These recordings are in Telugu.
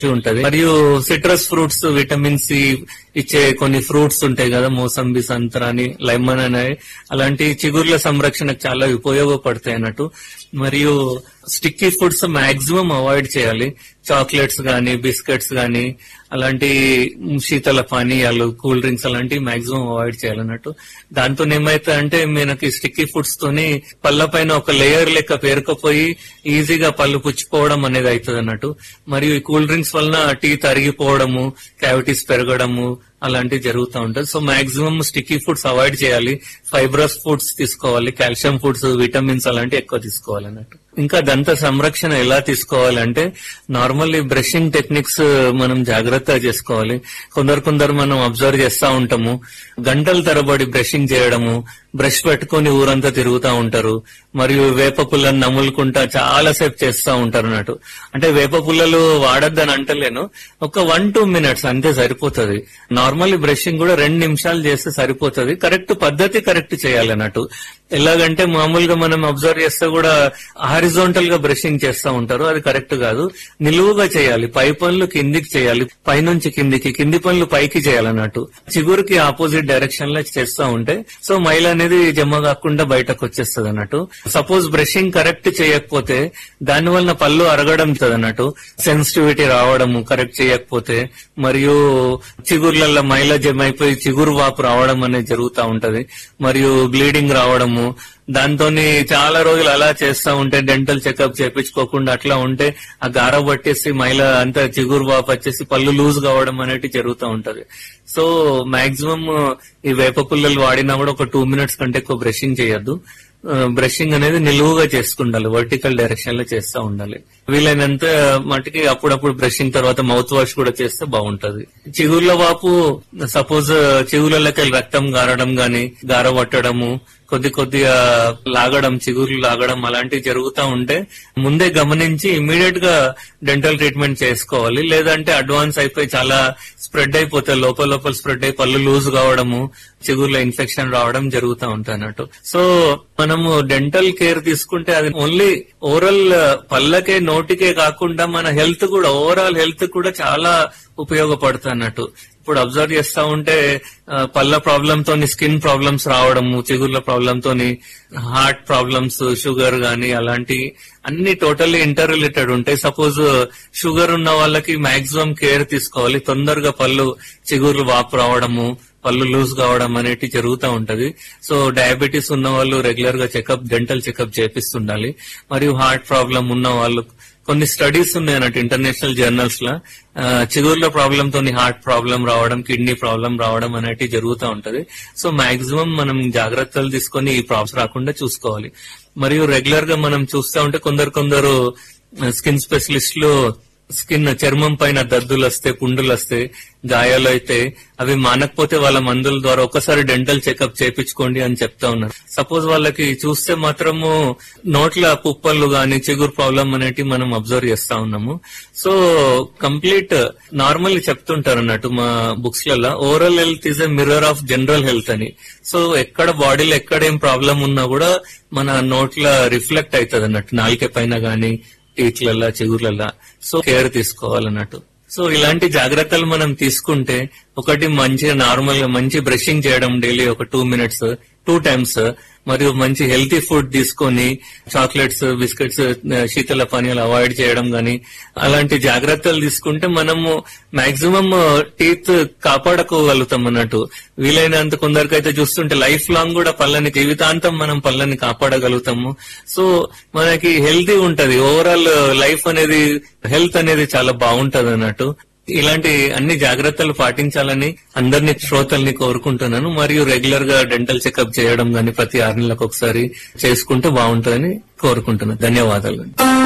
ఉంటది మరియు సిట్రస్ ఫ్రూట్స్ విటమిన్ సి ఇచ్చే కొన్ని ఫ్రూట్స్ ఉంటాయి కదా మోసంబి సంత్రా అని లెమన్ అనేవి అలాంటి చిగుర్ల సంరక్షణకు చాలా ఉపయోగపడతాయి అన్నట్టు మరియు స్టిక్కీ ఫుడ్స్ మాక్సిమం అవాయిడ్ చేయాలి చాక్లెట్స్ గానీ బిస్కెట్స్ గానీ అలాంటి శీతల పానీయాలు కూల్ డ్రింక్స్ అలాంటివి మాక్సిమం అవాయిడ్ చేయాలన్నట్టు దాంతో ఏమైతే అంటే మనకి స్టిక్కీ ఫుడ్స్ తోని పళ్ళ పైన ఒక లేయర్ లెక్క పేరుకుపోయి ఈజీగా పళ్ళు పుచ్చిపోవడం అనేది అవుతుంది అన్నట్టు మరియు ఈ కూల్ డ్రింక్స్ వలన టీత్ అరిగిపోవడము క్యావిటీస్ పెరగడము అలాంటివి జరుగుతూ ఉంటుంది so maximum sticky foods avoid చేయాలి ఫైబ్రస్ ఫుడ్స్ తీసుకోవాలి కాల్షియం ఫుడ్స్ విటమిన్స్ అలాంటివి ఎక్కువ తీసుకోవాలి అన్నట్టు ఇంకా దంత సంరక్షణ ఎలా తీసుకోవాలంటే నార్మల్లీ బ్రషింగ్ టెక్నిక్స్ మనం జాగ్రత్తగా చేసుకోవాలి కొందరు కొందరు మనం అబ్జర్వ్ చేస్తా ఉంటాము గంటల తరబడి బ్రషింగ్ చేయడము బ్రష్ పెట్టుకొని ఊరంతా తిరుగుతా ఉంటారు మరియు వేప పుల్లని నములుకుంటా చాలా సేపు చేస్తా ఉంటారు అన్నట్టు అంటే వేప పుల్లలు వాడొద్దని అంటలేను ఒక వన్ టూ మినిట్స్ అంతే సరిపోతుంది నార్మల్లీ బ్రషింగ్ కూడా రెండు నిమిషాలు చేస్తే సరిపోతుంది కరెక్ట్ పద్ధతి కరెక్ట్ చేయాలి అన్నట్టు ఎలాగంటే మామూలుగా మనం అబ్జర్వ్ చేస్తే కూడా హారిజోంటల్ గా బ్రషింగ్ చేస్తా ఉంటారు అది కరెక్ట్ కాదు నిలువుగా చేయాలి పై పనులు కిందికి చేయాలి పైనుంచి కిందికి కింది పనులు పైకి చేయాలన్నట్టు చిగురుకి ఆపోజిట్ డైరెక్షన్ లో చేస్తా ఉంటే సో మైల్ అనేది జమ కాకుండా బయటకు వచ్చేస్తుంది అన్నట్టు సపోజ్ బ్రషింగ్ కరెక్ట్ చేయకపోతే దాని వలన పళ్ళు అరగడం అన్నట్టు సెన్సిటివిటీ రావడము కరెక్ట్ చేయకపోతే మరియు చిగుర్లలో మైల జమ అయిపోయి చిగురు వాపు రావడం అనేది జరుగుతూ ఉంటది మరియు బ్లీడింగ్ రావడము దాంతో చాలా రోజులు అలా చేస్తా ఉంటే డెంటల్ చెకప్ చేపించుకోకుండా అట్లా ఉంటే ఆ గార పట్టేసి మైల అంతా చిగురు వాపు వచ్చేసి పళ్ళు లూజ్ కావడం అనేది జరుగుతూ ఉంటది సో మాక్సిమం ఈ వేప పుల్లలు వాడినా కూడా ఒక టూ మినిట్స్ కంటే ఎక్కువ బ్రషింగ్ చేయొద్దు బ్రషింగ్ అనేది నిలువుగా చేసుకుండాలి వర్టికల్ డైరెక్షన్ లో చేస్తూ ఉండాలి వీలైనంత మటుకి అప్పుడప్పుడు బ్రషింగ్ తర్వాత మౌత్ వాష్ కూడా చేస్తే బాగుంటది చిగుర్ల వాపు సపోజ్ చిగుర్లకి రక్తం గారడం గాని గార పట్టడము కొద్ది కొద్దిగా లాగడం చిగుర్లు లాగడం అలాంటివి జరుగుతూ ఉంటే ముందే గమనించి ఇమీడియట్ గా డెంటల్ ట్రీట్మెంట్ చేసుకోవాలి లేదంటే అడ్వాన్స్ అయిపోయి చాలా స్ప్రెడ్ అయిపోతే లోపల లోపల స్ప్రెడ్ అయి పళ్ళు లూజ్ కావడము చిగుర్లో ఇన్ఫెక్షన్ రావడం జరుగుతూ ఉంటాయి అన్నట్టు సో మనము డెంటల్ కేర్ తీసుకుంటే అది ఓన్లీ ఓరల్ పళ్ళకే నోటికే కాకుండా మన హెల్త్ కూడా ఓవరాల్ హెల్త్ కూడా చాలా ఉపయోగపడుతుంది అన్నట్టు ఇప్పుడు అబ్జర్వ్ చేస్తా ఉంటే ఆ, పళ్ళ ప్రాబ్లమ్ తోని స్కిన్ ప్రాబ్లమ్స్ రావడము చిగుర్ల ప్రాబ్లమ్ తోని హార్ట్ ప్రాబ్లమ్స్ షుగర్ గానీ అలాంటి అన్ని టోటల్లీ ఇంటర్ రిలేటెడ్ ఉంటాయి సపోజ్ షుగర్ ఉన్న వాళ్ళకి మాక్సిమం కేర్ తీసుకోవాలి తొందరగా పళ్ళు చిగుర్లు వాపు రావడము పళ్ళు లూజ్ కావడం అనేటి జరుగుతూ ఉంటది సో డయాబెటీస్ ఉన్న వాళ్ళు రెగ్యులర్ గా చెకప్ డెంటల్ చెకప్ చేపిస్తుండాలి మరియు హార్ట్ ప్రాబ్లం ఉన్న వాళ్ళు కొన్ని స్టడీస్ ఉన్నాయి అన్నట్టు ఇంటర్నేషనల్ జర్నల్స్ లో ఆ, చిగుర్ల ప్రాబ్లం తోని హార్ట్ ప్రాబ్లం రావడం కిడ్నీ ప్రాబ్లం రావడం అనేటి జరుగుతూ ఉంటది సో మాక్సిమం మనం జాగ్రత్తలు తీసుకొని ఈ ప్రాబ్లమ్స్ రాకుండా చూసుకోవాలి మరియు రెగ్యులర్ గా మనం చూస్తూ ఉంటే కొందరు కొందరు స్కిన్ స్పెషలిస్టులు స్కిన్ చర్మం పైన దద్దులు వస్తే పుండులు వస్తే గాయాలు అయితే అవి మానకపోతే వాళ్ళ మందుల ద్వారా ఒకసారి డెంటల్ చెకప్ చేపించుకోండి అని చెప్తా ఉన్నారు సపోజ్ వాళ్ళకి చూస్తే మాత్రము నోట్ల పుప్పళ్ళు గాని చిగురు ప్రాబ్లం అనేటి మనం అబ్జర్వ్ చేస్తా ఉన్నాము సో కంప్లీట్ నార్మల్ చెప్తుంటారు అన్నట్టు మా బుక్స్ లలో overall health is a mirror of general health అని సో ఎక్కడ బాడీలో ఎక్కడ ఏం ప్రాబ్లం ఉన్నా కూడా మన నోట్ల రిఫ్లెక్ట్ అవుతుంది అన్నట్టు నాలిక పైన గాని టీట్లల్లా చిగుర్లల్లా సో కేర్ తీసుకోవాలన్నట్టు సో ఇలాంటి జాగ్రత్తలు మనం తీసుకుంటే ఒకటి మంచిగా నార్మల్ గా మంచి బ్రషింగ్ చేయడం డైలీ ఒక టూ మినిట్స్ టూ టైమ్స్ మరియు మంచి హెల్తీ ఫుడ్ తీసుకొని చాక్లెట్స్ బిస్కెట్స్ శీతల పానీయాలు అవాయిడ్ చేయడం గాని అలాంటి జాగ్రత్తలు తీసుకుంటే మనము మాక్సిమం టీత్ కాపాడుకోగలుగుతాం అన్నట్టు వీలైనంత కొందరికైతే చూస్తుంటే లైఫ్ లాంగ్ కూడా పళ్ళని జీవితాంతం మనం పళ్ళని కాపాడగలుగుతాము సో మనకి హెల్తీ ఉంటది ఓవరాల్ లైఫ్ అనేది హెల్త్ అనేది చాలా బాగుంటది అన్నట్టు ఇలాంటి అన్ని జాగ్రత్తలు పాటించాలని అందరినీ శ్రోతల్ని కోరుకుంటున్నాను మరియు రెగ్యులర్ గా డెంటల్ చెకప్ చేయడం గాని ప్రతి ఆరు నెలలకు ఒకసారి చేసుకుంటే బాగుంటుందని కోరుకుంటున్నాను ధన్యవాదాలు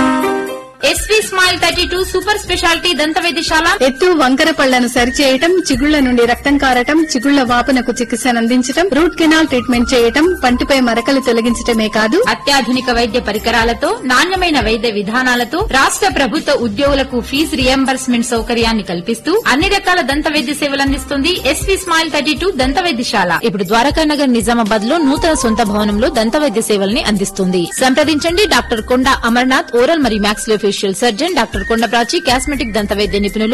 S V smile thirty two super speciality దంత వైద్యశాల ఎత్తు వంకర పళ్లను సరిచేయటం చిగుళ్ల నుండి రక్తం కారటం చిగుళ్ల వాపునకు చికిత్సను అందించటం రూట్ కెనాల్ ట్రీట్మెంట్ చేయటం పంటిపై మరకలు తొలగించటమే కాదు అత్యాధునిక వైద్య పరికరాలతో నాణ్యమైన వైద్య విధానాలతో రాష్ట్ర ప్రభుత్వ ఉద్యోగులకు ఫీజు రియంబర్స్మెంట్ సౌకర్యాన్ని కల్పిస్తూ అన్ని రకాల దంత వైద్య సేవలు అందిస్తుంది ఎస్వి స్మైల్ థర్టీ టూ దంత వైద్యశాల ఇప్పుడు ద్వారకా నగర్ నిజామాబాద్ లో నూతన సొంత భవనంలో దంత వైద్య సేవల్ని అందిస్తుంది సంప్రదించండి డాక్టర్ కొండ అమర్నాథ్ ఓరల్ మరియు maxillofacial maxillofacial surgeon doctor Kondaprachi cosmetic దంత వైద్య నిపుణులు